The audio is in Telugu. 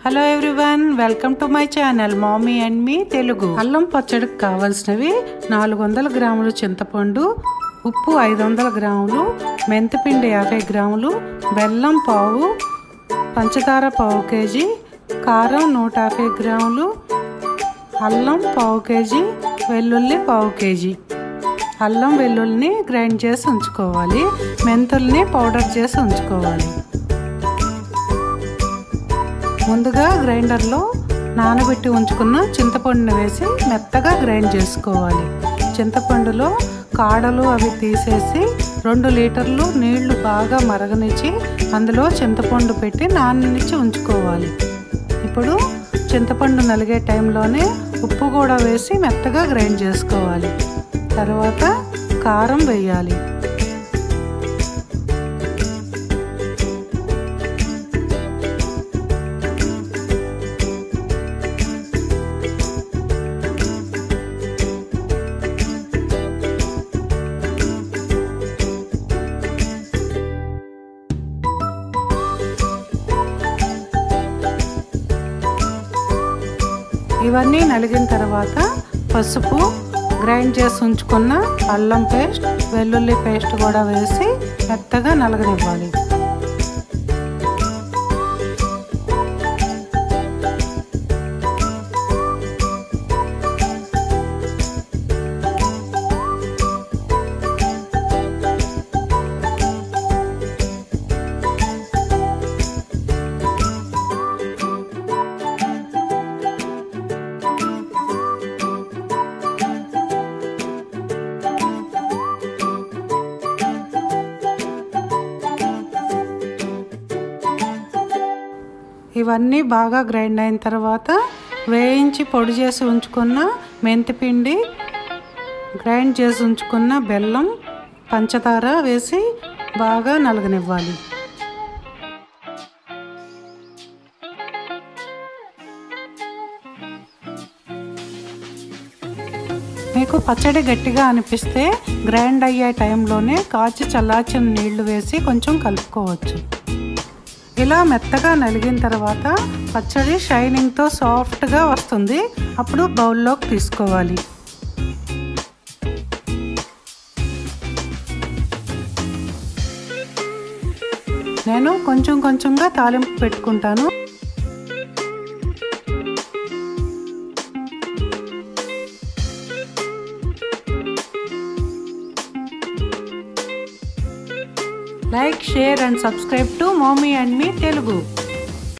hello everyone welcome to my channel mummy and me Telugu అల్లం పచ్చడికి కావాల్సినవి నాలుగు వందల గ్రాములు చింతపండు ఉప్పు ఐదు వందల గ్రాములు మెంతిపిండి యాభై గ్రాములు బెల్లం పావు పంచదార పావు కేజీ కారం నూట యాభై గ్రాములు అల్లం పావు కేజీ వెల్లుల్లి పావు కేజీ అల్లం వెల్లుల్లిని గ్రైండ్ చేసి ఉంచుకోవాలి మెంతుల్ని పౌడర్ చేసి ఉంచుకోవాలి ముందుగా గ్రైండర్లో నానబెట్టి ఉంచుకున్న చింతపండుని వేసి మెత్తగా గ్రైండ్ చేసుకోవాలి చింతపండులో కాడలు అవి తీసేసి రెండు లీటర్లు నీళ్లు బాగా మరగనిచ్చి అందులో చింతపండు పెట్టి నాననిచ్చి ఉంచుకోవాలి ఇప్పుడు చింతపండు నలిగే టైంలోనే ఉప్పు కూడా వేసి మెత్తగా గ్రైండ్ చేసుకోవాలి తర్వాత కారం వేయాలి ఇవన్నీ నలిగిన తర్వాత పసుపు గ్రైండ్ చేసి ఉంచుకున్న అల్లం పేస్ట్ వెల్లుల్లి పేస్ట్ కూడా వేసి మెత్తగా నలగనివ్వాలి ఇవన్నీ బాగా గ్రైండ్ అయిన తర్వాత వేయించి పొడి చేసి ఉంచుకున్న మెంతిపిండి గ్రైండ్ చేసి ఉంచుకున్న బెల్లం పంచదార వేసి బాగా నలగనివ్వాలి మీకు పచ్చడి గట్టిగా అనిపిస్తే గ్రైండ్ అయ్యే టైంలోనే కాచి చల్లార్చిన నీళ్లు వేసి కొంచెం కలుపుకోవచ్చు ఇలా మెత్తగా నలిగిన తర్వాత పచ్చడి షైనింగ్తో సాఫ్ట్గా వస్తుంది అప్పుడు బౌల్లోకి తీసుకోవాలి నేను కొంచెం కొంచెంగా తాలింపు పెట్టుకుంటాను like share and subscribe to mummy and me Telugu